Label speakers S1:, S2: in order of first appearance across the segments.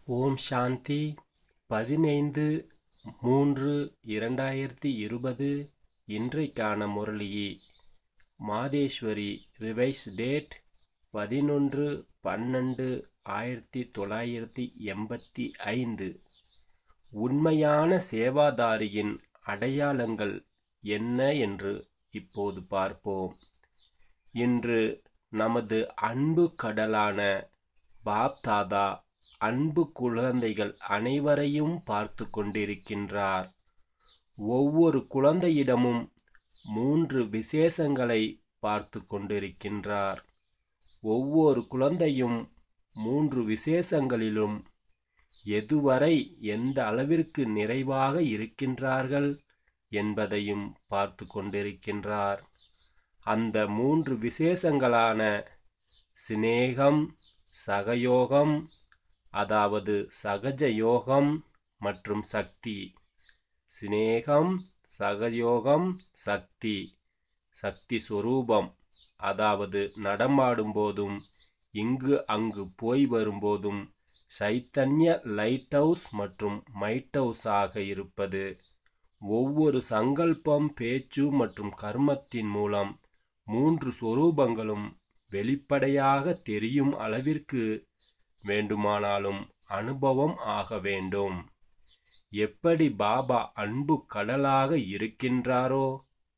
S1: ஓம் சாந்தி பதினைந்து மூன்று இரண்டாயிரத்தி இருபது இன்றைக்கான முரளி மாதேஸ்வரி ரிவைஸ் டேட் பதினொன்று பன்னெண்டு ஆயிரத்தி தொள்ளாயிரத்தி எண்பத்தி ஐந்து உண்மையான சேவாதாரியின் அடையாளங்கள் என்ன என்று இப்போது பார்ப்போம் இன்று நமது அன்பு கடலான பாப்தாதா அன்பு குழந்தைகள் அனைவரையும் பார்த்து கொண்டிருக்கின்றார் ஒவ்வொரு குழந்தையிடமும் மூன்று விசேஷங்களை பார்த்து கொண்டிருக்கின்றார் ஒவ்வொரு குழந்தையும் மூன்று விசேஷங்களிலும் எதுவரை எந்த அளவிற்கு நிறைவாக இருக்கின்றார்கள் என்பதையும் பார்த்து கொண்டிருக்கின்றார் அந்த மூன்று விசேஷங்களான சிநேகம் சகயோகம் அதாவது சகஜ யோகம் மற்றும் சக்தி சிநேகம் சகயோகம் சக்தி சக்தி சொரூபம் அதாவது நடமாடும் போதும் இங்கு அங்கு போய் வரும்போதும் சைத்தன்ய லைட் ஹவுஸ் மற்றும் மைட் ஹவுஸாக இருப்பது ஒவ்வொரு சங்கல்பம் பேச்சு மற்றும் கர்மத்தின் மூலம் மூன்று சொரூபங்களும் வெளிப்படையாக தெரியும் அளவிற்கு வேண்டுமானாலும் அனுபவம் ஆக வேண்டும் எப்படி பாபா அன்பு கடலாக இருக்கின்றாரோ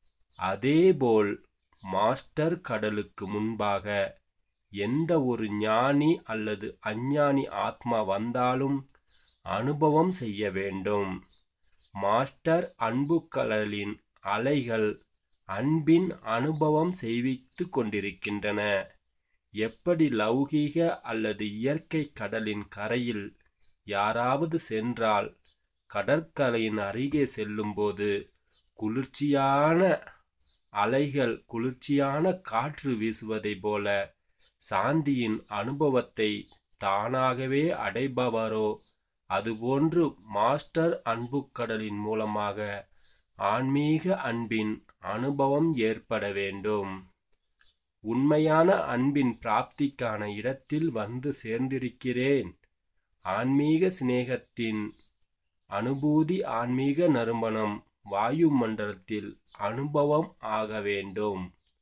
S1: அதேபோல் மாஸ்டர் கடலுக்கு முன்பாக எந்த ஒரு ஞானி அல்லது அஞ்ஞானி ஆத்மா வந்தாலும் அனுபவம் செய்ய வேண்டும் மாஸ்டர் அன்பு கடலின் அலைகள் அன்பின் அனுபவம் செய்வித்து கொண்டிருக்கின்றன எப்படி லௌகீக அல்லது இயற்கை கடலின் கரையில் யாராவது சென்றால் கடற்கரையின் அருகே செல்லும்போது குளிர்ச்சியான அலைகள் குளிர்ச்சியான காற்று வீசுவதை போல சாந்தியின் அனுபவத்தை தானாகவே அடைபவரோ அதுபோன்று மாஸ்டர் அன்பு கடலின் மூலமாக ஆன்மீக அன்பின் அனுபவம் ஏற்பட வேண்டும் உண்மையான அன்பின் பிராப்திக்கான இடத்தில் வந்து சேர்ந்திருக்கிறேன் ஆன்மீக சிநேகத்தின் அனுபூதி ஆன்மீக நறுமணம் வாயு மண்டலத்தில் அனுபவம் ஆக வேண்டும்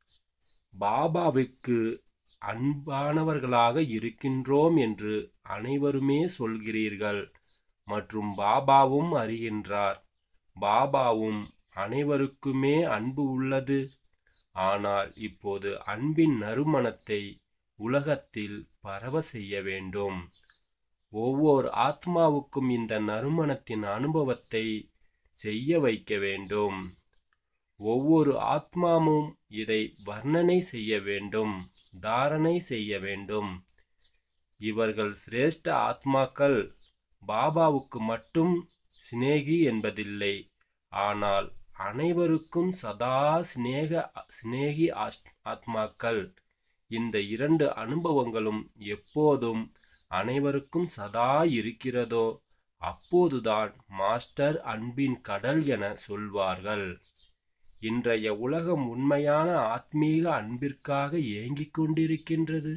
S1: பாபாவுக்கு அன்பானவர்களாக இருக்கின்றோம் என்று அனைவருமே சொல்கிறீர்கள் மற்றும் பாபாவும் அறிகின்றார் பாபாவும் அனைவருக்குமே அன்பு உள்ளது ஆனால் இப்போது அன்பின் நறுமணத்தை உலகத்தில் பரவ செய்ய வேண்டும் ஒவ்வொரு ஆத்மாவுக்கும் இந்த நறுமணத்தின் அனுபவத்தை செய்ய வைக்க வேண்டும் ஒவ்வொரு ஆத்மாவும் இதை வர்ணனை செய்ய வேண்டும் தாரணை செய்ய வேண்டும் இவர்கள் சிரேஷ்ட ஆத்மாக்கள் பாபாவுக்கு மட்டும் சிநேகி என்பதில்லை ஆனால் அனைவருக்கும் சதா சிநேக சிநேகி ஆத்மாக்கள் இந்த இரண்டு அனுபவங்களும் எப்போதும் அனைவருக்கும் சதா இருக்கிறதோ அப்போதுதான் மாஸ்டர் அன்பின் கடல் என சொல்வார்கள் இன்றைய உலகம் உண்மையான ஆத்மீக அன்பிற்காக ஏங்கிக் கொண்டிருக்கின்றது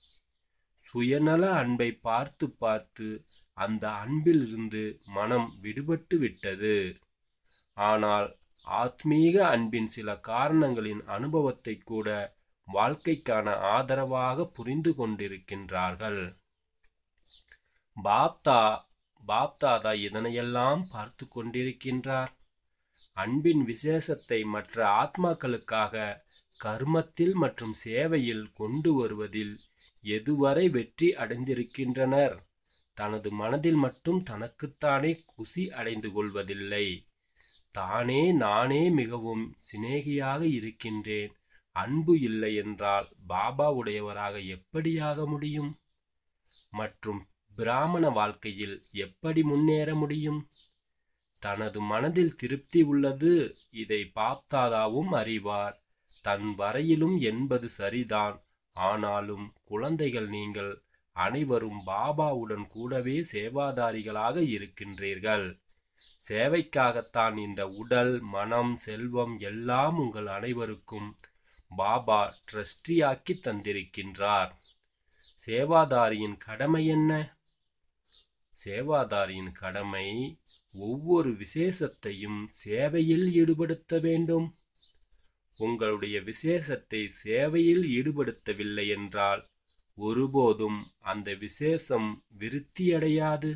S1: சுயநல அன்பை பார்த்து பார்த்து அந்த அன்பிலிருந்து மனம் விடுபட்டு விட்டது ஆனால் ஆத்மீக அன்பின் சில காரணங்களின் அனுபவத்தை கூட வாழ்க்கைக்கான ஆதரவாக புரிந்து கொண்டிருக்கின்றார்கள் பாப்தா பாப்தாதா இதனையெல்லாம் பார்த்து கொண்டிருக்கின்றார் அன்பின் விசேஷத்தை மற்ற ஆத்மாக்களுக்காக கர்மத்தில் மற்றும் சேவையில் கொண்டு வருவதில் எதுவரை வெற்றி அடைந்திருக்கின்றனர் தனது மனதில் மட்டும் தனக்குத்தானே குசி அடைந்து கொள்வதில்லை தானே நானே மிகவும் சிநேகியாக இருக்கின்றேன் அன்பு இல்லை என்றால் பாபா உடையவராக எப்படியாக முடியும் மற்றும் பிராமண வாழ்க்கையில் எப்படி முன்னேற முடியும் தனது மனதில் திருப்தி உள்ளது இதை பாப்தாதாவும் அறிவார் தன் வரையிலும் என்பது சரிதான் ஆனாலும் குழந்தைகள் நீங்கள் அனைவரும் பாபாவுடன் கூடவே சேவாதாரிகளாக இருக்கின்றீர்கள் சேவைக்காகத்தான் இந்த உடல் மனம் செல்வம் எல்லாம் உங்கள் அனைவருக்கும் பாபா ட்ரஸ்டியாக்கி தந்திருக்கின்றார் சேவாதாரியின் கடமை என்ன சேவாதாரியின் கடமை ஒவ்வொரு விசேஷத்தையும் சேவையில் ஈடுபடுத்த வேண்டும் உங்களுடைய விசேஷத்தை சேவையில் ஈடுபடுத்தவில்லை என்றால் ஒருபோதும் அந்த விசேஷம் விருத்தியடையாது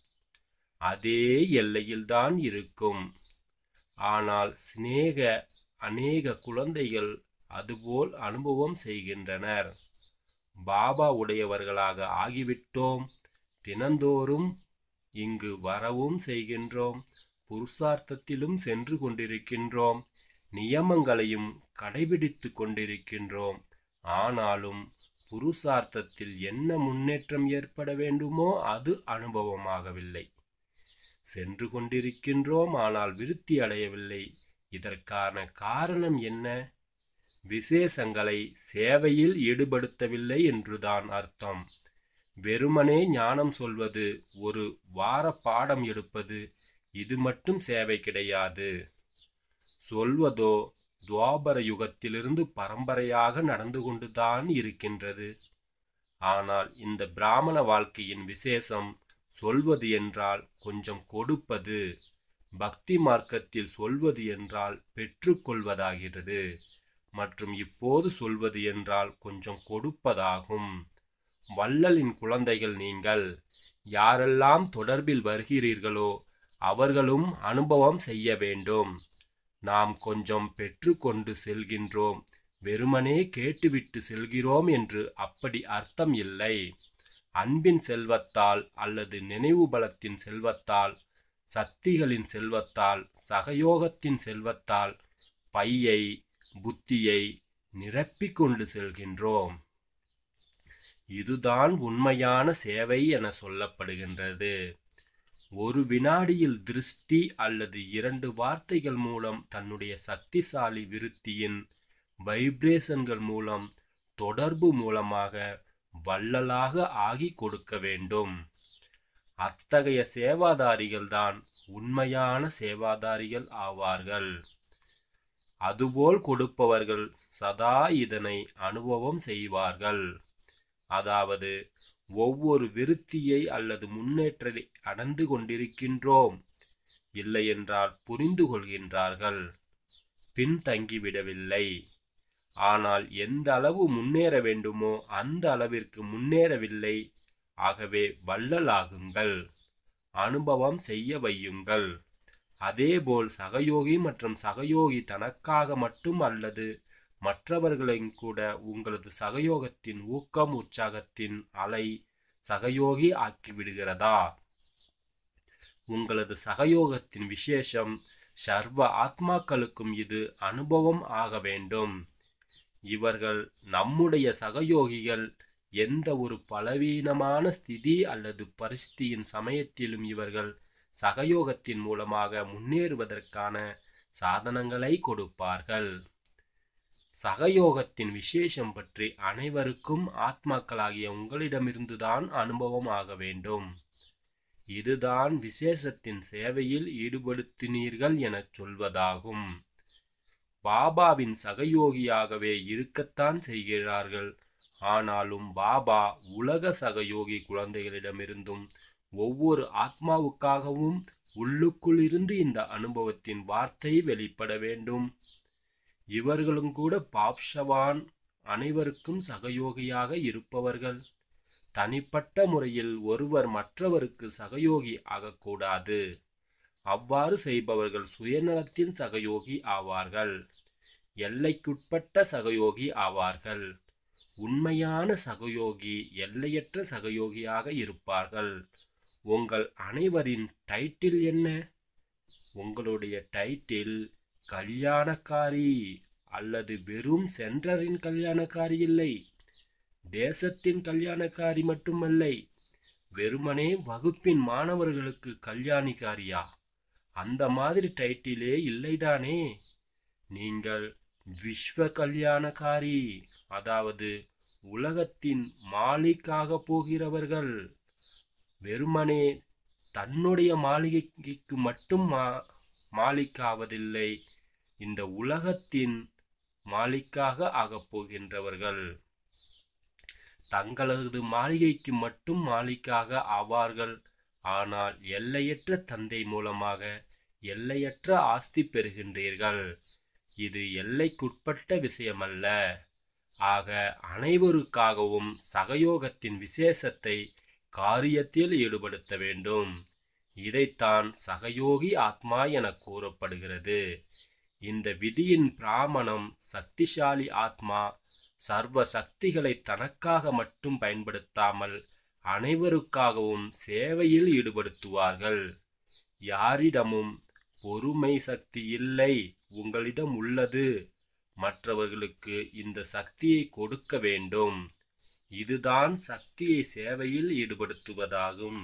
S1: அதே எல்லையில்தான் இருக்கும் ஆனால் சிநேக அநேக குழந்தைகள் அதுபோல் அனுபவம் செய்கின்றனர் பாபா உடையவர்களாக ஆகிவிட்டோம் தினந்தோறும் இங்கு வரவும் செய்கின்றோம் புருஷார்த்தத்திலும் சென்று கொண்டிருக்கின்றோம் நியமங்களையும் கடைபிடித்து கொண்டிருக்கின்றோம் ஆனாலும் புருஷார்த்தத்தில் என்ன முன்னேற்றம் ஏற்பட வேண்டுமோ அது அனுபவமாகவில்லை சென்று கொண்டிருக்கின்றோம் ஆனால் விருத்தி அடையவில்லை இதற்கான காரணம் என்ன விசேஷங்களை சேவையில் ஈடுபடுத்தவில்லை என்றுதான் அர்த்தம் வெறுமனே ஞானம் சொல்வது ஒரு வார பாடம் எடுப்பது இது மட்டும் சேவை கிடையாது சொல்வதோ துவாபர யுகத்திலிருந்து பரம்பரையாக நடந்து கொண்டுதான் இருக்கின்றது ஆனால் இந்த பிராமண வாழ்க்கையின் விசேஷம் சொல்வது என்றால் கொஞ்சம் கொடுப்பது பக்தி மார்க்கத்தில் சொல்வது என்றால் பெற்றுக்கொள்வதாகிறது மற்றும் இப்போது சொல்வது என்றால் கொஞ்சம் கொடுப்பதாகும் வள்ளலின் குழந்தைகள் நீங்கள் யாரெல்லாம் தொடர்பில் வருகிறீர்களோ அவர்களும் அனுபவம் செய்ய வேண்டும் நாம் கொஞ்சம் பெற்றுக்கொண்டு செல்கின்றோம் வெறுமனே கேட்டுவிட்டு செல்கிறோம் என்று அப்படி அர்த்தம் இல்லை அன்பின் செல்வத்தால் அல்லது நினைவு பலத்தின் செல்வத்தால் சக்திகளின் செல்வத்தால் சகயோகத்தின் செல்வத்தால் பையை புத்தியை நிரப்பிக் கொண்டு செல்கின்றோம் இதுதான் உண்மையான சேவை என சொல்லப்படுகின்றது ஒரு வினாடியில் திருஷ்டி அல்லது இரண்டு வார்த்தைகள் மூலம் தன்னுடைய சக்திசாலி விருத்தியின் வைப்ரேஷன்கள் மூலம் தொடர்பு மூலமாக வள்ளலாக ஆகி கொடுக்க வேண்டும் அத்தகைய சேவாதாரிகள்தான் உண்மையான சேவாதாரிகள் ஆவார்கள் அதுபோல் கொடுப்பவர்கள் சதா இதனை அனுபவம் செய்வார்கள் அதாவது ஒவ்வொரு விருத்தியை அல்லது முன்னேற்றத்தை அடைந்து கொண்டிருக்கின்றோம் இல்லையென்றால் புரிந்து கொள்கின்றார்கள் பின்தங்கிவிடவில்லை ஆனால் எந்த அளவு முன்னேற வேண்டுமோ அந்த அளவிற்கு முன்னேறவில்லை ஆகவே வள்ளலாகுங்கள் அனுபவம் செய்ய வையுங்கள் அதேபோல் சகயோகி மற்றும் சகயோகி தனக்காக மட்டும் அல்லது மற்றவர்களையும் கூட உங்களது சகயோகத்தின் ஊக்கம் உற்சாகத்தின் அலை சகயோகி ஆக்கிவிடுகிறதா உங்களது சகயோகத்தின் விசேஷம் சர்வ ஆத்மாக்களுக்கும் இது அனுபவம் ஆக வேண்டும் இவர்கள் நம்முடைய சகயோகிகள் எந்த ஒரு பலவீனமான ஸ்திதி அல்லது பரிஸ்தியின் சமயத்திலும் இவர்கள் சகயோகத்தின் மூலமாக முன்னேறுவதற்கான சாதனங்களை கொடுப்பார்கள் சகயோகத்தின் விசேஷம் பற்றி அனைவருக்கும் ஆத்மாக்களாகிய உங்களிடமிருந்துதான் அனுபவம் ஆக வேண்டும் இதுதான் விசேஷத்தின் சேவையில் ஈடுபடுத்தினீர்கள் எனச் சொல்வதாகும் பாபாவின் சகயோகியாகவே இருக்கத்தான் செய்கிறார்கள் ஆனாலும் பாபா உலக சகயோகி குழந்தைகளிடமிருந்தும் ஒவ்வொரு ஆத்மாவுக்காகவும் உள்ளுக்குள் இருந்து இந்த அனுபவத்தின் வார்த்தை வெளிப்பட வேண்டும் இவர்களும் கூட பாப்ஷவான் அனைவருக்கும் சகயோகியாக இருப்பவர்கள் தனிப்பட்ட முறையில் ஒருவர் மற்றவருக்கு சகயோகி ஆகக்கூடாது அவ்வாறு செய்பவர்கள் சுயநலத்தின் சகயோகி ஆவார்கள் எல்லைக்குட்பட்ட சகயோகி ஆவார்கள் உண்மையான சகயோகி எல்லையற்ற சகயோகியாக இருப்பார்கள் உங்கள் அனைவரின் டைட்டில் என்ன உங்களுடைய டைட்டில் கல்யாணக்காரி அல்லது வெறும் சென்டரின் கல்யாணக்காரி இல்லை தேசத்தின் கல்யாணக்காரி மட்டுமல்லை வெறுமனே வகுப்பின் மாணவர்களுக்கு கல்யாணிக்காரியா அந்த மாதிரி டைட்டிலே இல்லைதானே நீங்கள் விஸ்வ கல்யாணக்காரி அதாவது உலகத்தின் மாலிக்காக போகிறவர்கள் வெறுமனே தன்னுடைய மாளிகைக்கு மட்டும் மா மாலிக்காவதில்லை இந்த உலகத்தின் மாலிக்காக ஆகப் போகின்றவர்கள் தங்களது மாளிகைக்கு மட்டும் மாலிக்காக ஆவார்கள் ஆனால் எல்லையற்ற தந்தை மூலமாக எல்லையற்ற ஆஸ்தி பெறுகின்றீர்கள் இது எல்லைக்குட்பட்ட விஷயமல்ல ஆக அனைவருக்காகவும் சகயோகத்தின் விசேஷத்தை காரியத்தில் ஈடுபடுத்த வேண்டும் இதைத்தான் சகயோகி ஆத்மா என கூறப்படுகிறது இந்த விதியின் பிராமணம் சக்திசாலி ஆத்மா சர்வ சக்திகளை தனக்காக மட்டும் பயன்படுத்தாமல் அனைவருக்காகவும் சேவையில் ஈடுபடுத்துவார்கள் யாரிடமும் பொறுமை சக்தி இல்லை உங்களிடம் உள்ளது மற்றவர்களுக்கு இந்த சக்தியை கொடுக்க வேண்டும் இதுதான் சக்தியை சேவையில் ஈடுபடுத்துவதாகும்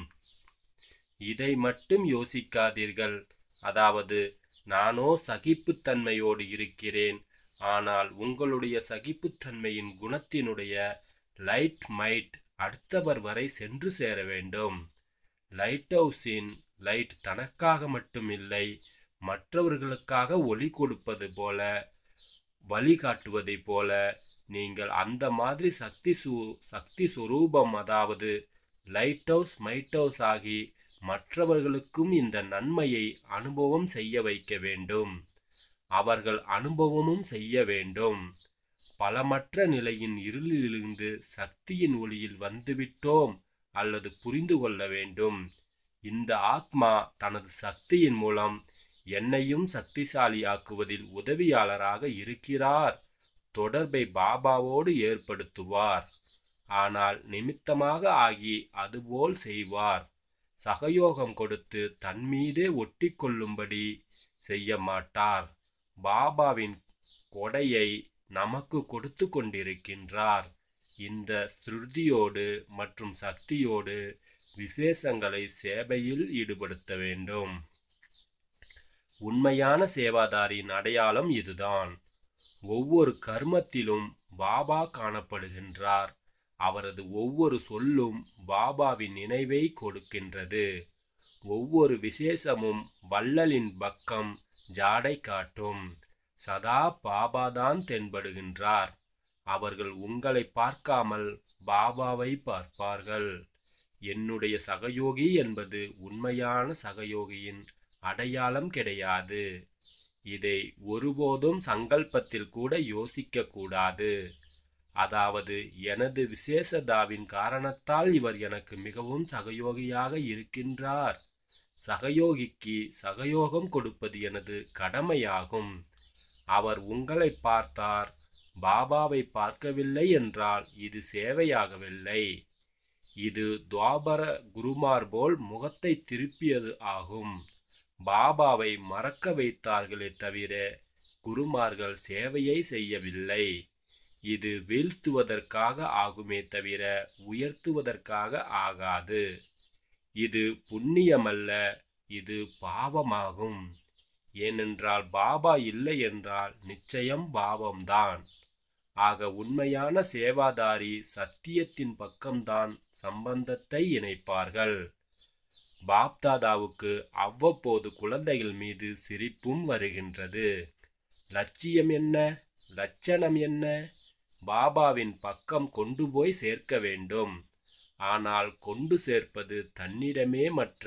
S1: இதை மட்டும் யோசிக்காதீர்கள் அதாவது நானோ சகிப்புத்தன்மையோடு இருக்கிறேன் ஆனால் உங்களுடைய சகிப்புத்தன்மையின் குணத்தினுடைய லைட் மைட் அடுத்தவர் வரை சென்று சேர வேண்டும் லைட் ஹவுஸின் லைட் தனக்காக மட்டும் இல்லை மற்றவர்களுக்காக ஒளி கொடுப்பது போல வழிகாட்டுவதைப் போல நீங்கள் அந்த மாதிரி சக்தி சு சக்தி சுரூபம் அதாவது லைட் ஹவுஸ் மைட் ஹவுஸ் ஆகி மற்றவர்களுக்கும் இந்த நன்மையை அனுபவம் செய்ய வைக்க வேண்டும் அவர்கள் அனுபவமும் செய்ய வேண்டும் பலமற்ற நிலையின் இருளிலிருந்து சக்தியின் ஒளியில் வந்துவிட்டோம் அல்லது புரிந்து கொள்ள வேண்டும் இந்த ஆத்மா தனது சக்தியின் மூலம் என்னையும் சக்திசாலியாக்குவதில் உதவியாளராக இருக்கிறார் தொடர்பை பாபாவோடு ஏற்படுத்துவார் ஆனால் நிமித்தமாக ஆகி அதுபோல் செய்வார் சகயோகம் கொடுத்து தன்மீதே ஒட்டி கொள்ளும்படி செய்ய மாட்டார் பாபாவின் கொடையை நமக்கு கொடுத்து கொண்டிருக்கின்றார் இந்த ஸ்ருதியோடு மற்றும் சக்தியோடு விசேஷங்களை சேவையில் ஈடுபடுத்த வேண்டும் உண்மையான சேவாதாரியின் அடையாளம் இதுதான் ஒவ்வொரு கர்மத்திலும் பாபா காணப்படுகின்றார் அவரது ஒவ்வொரு சொல்லும் பாபாவின் நினைவை கொடுக்கின்றது ஒவ்வொரு விசேஷமும் வள்ளலின் பக்கம் ஜாடை காட்டும் சதா பாபாதான் தென்படுகின்றார் அவர்கள் உங்களை பார்க்காமல் பாபாவை பார்ப்பார்கள் என்னுடைய சகயோகி என்பது உண்மையான சகயோகியின் அடையாளம் கிடையாது இதை ஒருபோதும் சங்கல்பத்தில் கூட யோசிக்க கூடாது அதாவது எனது விசேஷதாவின் காரணத்தால் இவர் எனக்கு மிகவும் சகயோகியாக இருக்கின்றார் சகயோகிக்கு சகயோகம் கொடுப்பது எனது கடமையாகும் அவர் உங்களை பார்த்தார் பாபாவை பார்க்கவில்லை என்றால் இது சேவையாகவில்லை இது துவாபர குருமார் போல் முகத்தை திருப்பியது ஆகும் பாபாவை மறக்க வைத்தார்களே தவிர குருமார்கள் சேவையை செய்யவில்லை இது வீழ்த்துவதற்காக ஆகுமே தவிர உயர்த்துவதற்காக ஆகாது இது புண்ணியமல்ல இது பாவமாகும் ஏனென்றால் பாபா இல்லை என்றால் நிச்சயம் பாவம்தான் ஆக உண்மையான சேவாதாரி சத்தியத்தின் பக்கம்தான் சம்பந்தத்தை இணைப்பார்கள் பாப்தாதாவுக்கு அவ்வப்போது குழந்தைகள் மீது சிரிப்பும் வருகின்றது லட்சியம் என்ன லட்சணம் என்ன பாபாவின் பக்கம் கொண்டு போய் சேர்க்க வேண்டும் ஆனால் கொண்டு சேர்ப்பது தன்னிடமே மற்ற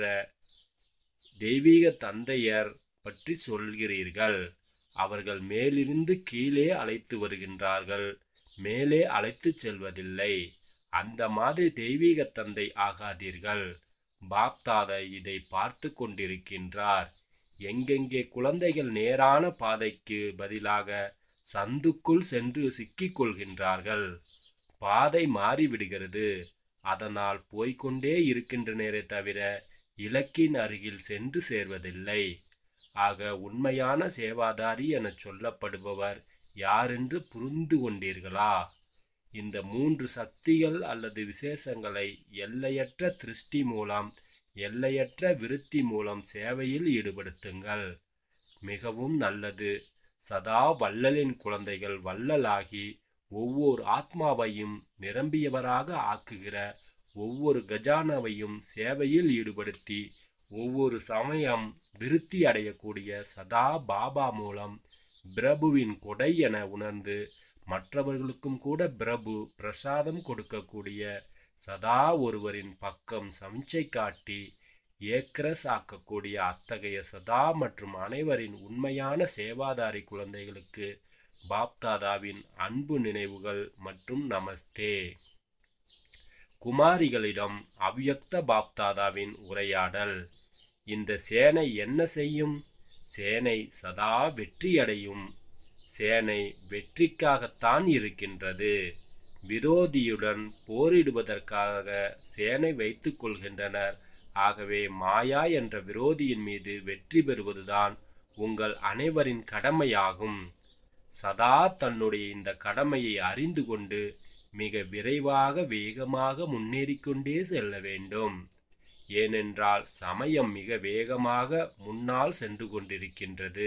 S1: தெய்வீக தந்தையர் பற்றி சொல்கிறீர்கள் அவர்கள் மேலிருந்து கீழே அழைத்து வருகின்றார்கள் மேலே அழைத்து செல்வதில்லை அந்த மாதிரி தெய்வீக தந்தை ஆகாதீர்கள் பாப்தாத இதை பார்த்து கொண்டிருக்கின்றார் எங்கெங்கே குழந்தைகள் நேரான பாதைக்கு பதிலாக சந்துக்குள் சென்று சிக்கிக் கொள்கின்றார்கள் பாதை மாறிவிடுகிறது அதனால் போய்கொண்டே இருக்கின்றனரே தவிர இலக்கின் அருகில் சென்று சேர்வதில்லை ஆக உண்மையான சேவாதாரி என சொல்லப்படுபவர் யாரென்று புரிந்து கொண்டீர்களா இந்த மூன்று சக்திகள் அல்லது விசேஷங்களை எல்லையற்ற திருஷ்டி மூலம் எல்லையற்ற விருத்தி மூலம் சேவையில் ஈடுபடுத்துங்கள் மிகவும் நல்லது சதா வள்ளலின் குழந்தைகள் வள்ளலாகி ஒவ்வொரு ஆத்மாவையும் நிரம்பியவராக ஆக்குகிற ஒவ்வொரு கஜானாவையும் சேவையில் ஈடுபடுத்தி ஒவ்வொரு சமயம் விருத்தி அடையக்கூடிய சதா பாபா மூலம் பிரபுவின் கொடை என உணர்ந்து மற்றவர்களுக்கும் கூட பிரபு பிரசாதம் கொடுக்கக்கூடிய சதா ஒருவரின் பக்கம் சம்சை காட்டி ஏக்ரஸ் ஆக்கக்கூடிய அத்தகைய சதா மற்றும் அனைவரின் உண்மையான சேவாதாரி குழந்தைகளுக்கு பாப்தாதாவின் அன்பு நினைவுகள் மற்றும் நமஸ்தே குமாரிகளிடம் அவ்யக்த பாப்தாதாவின் உரையாடல் இந்த சேனை என்ன செய்யும் சேனை சதா வெற்றியடையும் சேனை வெற்றிக்காகத்தான் இருக்கின்றது விரோதியுடன் போரிடுவதற்காக சேனை வைத்துக் கொள்கின்றனர் ஆகவே மாயா என்ற விரோதியின் மீது வெற்றி பெறுவதுதான் உங்கள் அனைவரின் கடமையாகும் சதா தன்னுடைய இந்த கடமையை அறிந்து கொண்டு மிக விரைவாக வேகமாக முன்னேறிக்கொண்டே செல்ல வேண்டும் ஏனென்றால் சமயம் மிக வேகமாக முன்னால் சென்று கொண்டிருக்கின்றது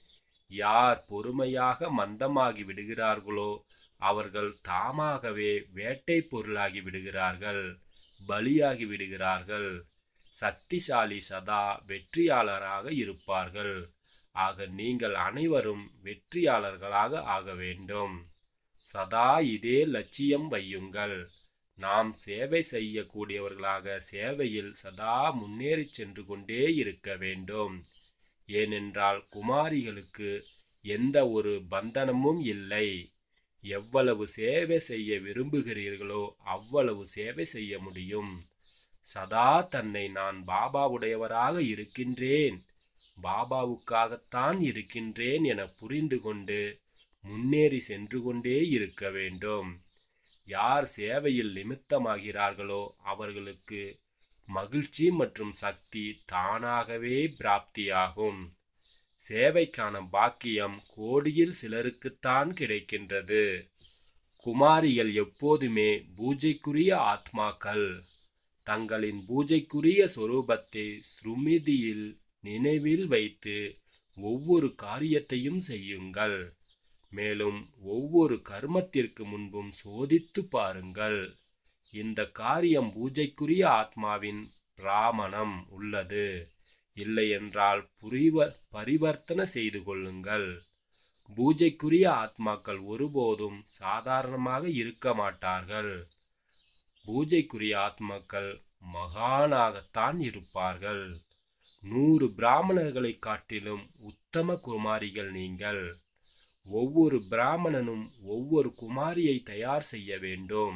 S1: யார் பொறுமையாக மந்தமாகி விடுகிறார்களோ அவர்கள் தாமாகவே வேட்டை பொருளாகி விடுகிறார்கள் பலியாகி விடுகிறார்கள் சக்திசாலி சதா வெற்றியாளராக இருப்பார்கள் ஆக நீங்கள் அனைவரும் வெற்றியாளர்களாக ஆக வேண்டும் சதா இதே லட்சியம் வையுங்கள் நாம் சேவை செய்யக்கூடியவர்களாக சேவையில் சதா முன்னேறி சென்று கொண்டே இருக்க வேண்டும் ஏனென்றால் குமாரிகளுக்கு எந்த ஒரு பந்தனமும் இல்லை எவ்வளவு சேவை செய்ய விரும்புகிறீர்களோ அவ்வளவு சேவை செய்ய முடியும் சதா தன்னை நான் பாபாவுடையவராக இருக்கின்றேன் பாபாவுக்காகத்தான் இருக்கின்றேன் என புரிந்து கொண்டு முன்னேறி சென்று கொண்டே இருக்க வேண்டும் யார் சேவையில் நிமித்தமாகிறார்களோ அவர்களுக்கு மகிழ்ச்சி மற்றும் சக்தி தானாகவே பிராப்தியாகும் சேவைக்கான பாக்கியம் கோடியில் சிலருக்குத்தான் கிடைக்கின்றது குமாரிகள் எப்போதுமே பூஜைக்குரிய ஆத்மாக்கள் தங்களின் பூஜைக்குரிய சொரூபத்தை ஸ்ருமிதியில் நினைவில் வைத்து ஒவ்வொரு காரியத்தையும் செய்யுங்கள் மேலும் ஒவ்வொரு கர்மத்திற்கு முன்பும் சோதித்து பாருங்கள் இந்த காரியம் பூஜைக்குரிய ஆத்மாவின் பிராமணம் உள்ளது இல்லை என்றால் புரிவ பரிவர்த்தனை செய்து கொள்ளுங்கள் பூஜைக்குரிய ஆத்மாக்கள் ஒருபோதும் சாதாரணமாக இருக்க மாட்டார்கள் பூஜைக்குரிய ஆத்மாக்கள் மகானாகத்தான் இருப்பார்கள் நூறு பிராமணர்களை காட்டிலும் உத்தம குமாரிகள் நீங்கள் ஒவ்வொரு பிராமணனும் ஒவ்வொரு குமாரியை தயார் செய்ய வேண்டும்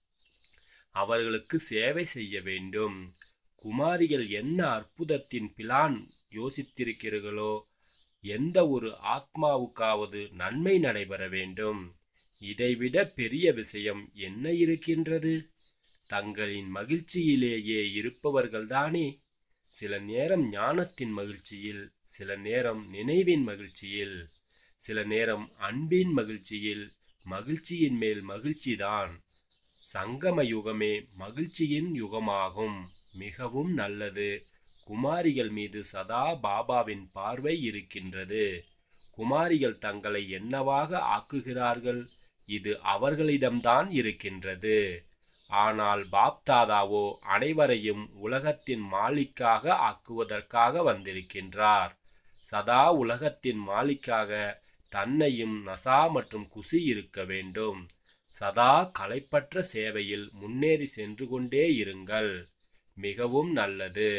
S1: அவர்களுக்கு சேவை செய்ய வேண்டும் குமாரிகள் என்ன அற்புதத்தின் பிளான் யோசித்திருக்கிறீர்களோ எந்த ஒரு ஆத்மாவுக்காவது நன்மை நடைபெற வேண்டும் இதைவிட பெரிய விஷயம் என்ன இருக்கின்றது தங்களின் மகிழ்ச்சியிலேயே இருப்பவர்கள்தானே சில நேரம் ஞானத்தின் மகிழ்ச்சியில் சில நேரம் நினைவின் மகிழ்ச்சியில் சில நேரம் அன்பின் மகிழ்ச்சியில் மகிழ்ச்சியின் மேல் மகிழ்ச்சிதான் சங்கம யுகமே மகிழ்ச்சியின் யுகமாகும் மிகவும் நல்லது குமாரிகள் மீது சதா பாபாவின் பார்வை இருக்கின்றது குமாரிகள் தங்களை என்னவாக ஆக்குகிறார்கள் இது அவர்களிடம்தான் இருக்கின்றது ஆனால் பாப்தாதாவோ அனைவரையும் உலகத்தின் மாலிக்காக ஆக்குவதற்காக வந்திருக்கின்றார் சதா உலகத்தின் மாலிக்காக தன்னையும் நசா மற்றும் குசி இருக்க வேண்டும் சதா களைப்பற்ற சேவையில் முன்னேறி சென்று கொண்டே இருங்கள் மிகவும் நல்லது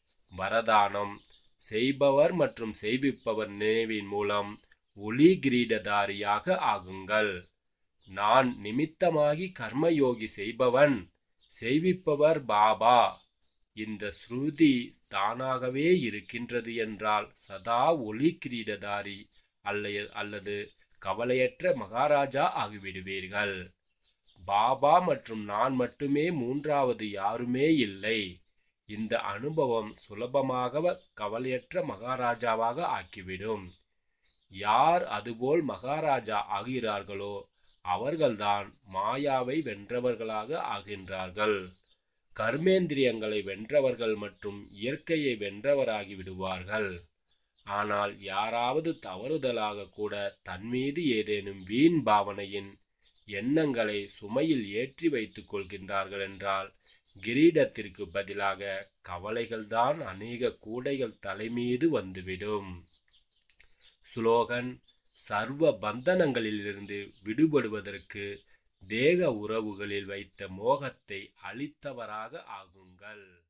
S1: வரதானம் செய்பவர் மற்றும் செய்விப்பவர் நினைவின் மூலம் ஒளி கிரீடதாரியாக ஆகுங்கள் நான் நிமித்தமாகி கர்மயோகி செய்பவன் செய்விப்பவர் பாபா இந்த ஸ்ருதி தானாகவே இருக்கின்றது என்றால் சதா ஒளி கிரீடதாரி அல்ல அல்லது கவலையற்ற மகாராஜா ஆகிவிடுவீர்கள் பாபா மற்றும் நான் மட்டுமே மூன்றாவது யாருமே இல்லை இந்த அனுபவம் சுலபமாக கவலையற்ற மகாராஜாவாக ஆக்கிவிடும் யார் அதுபோல் மகாராஜா ஆகிறார்களோ அவர்கள்தான் மாயாவை வென்றவர்களாக ஆகின்றார்கள் கர்மேந்திரியங்களை வென்றவர்கள் மற்றும் இயற்கையை வென்றவராகி விடுவார்கள் ஆனால் யாராவது தவறுதலாக கூட தன்மீது ஏதேனும் வீண் பாவனையின் எண்ணங்களை சுமையில் ஏற்றி வைத்துக் கொள்கின்றார்கள் என்றால் கிரீடத்திற்கு பதிலாக கவலைகள்தான் அநேக கூடைகள் தலைமீது வந்துவிடும் ஸ்லோகன் சர்வ பந்தனங்களிலிருந்து விடுபடுவதற்கு தேக உறவுகளில் வைத்த மோகத்தை அழித்தவராக ஆகுங்கள்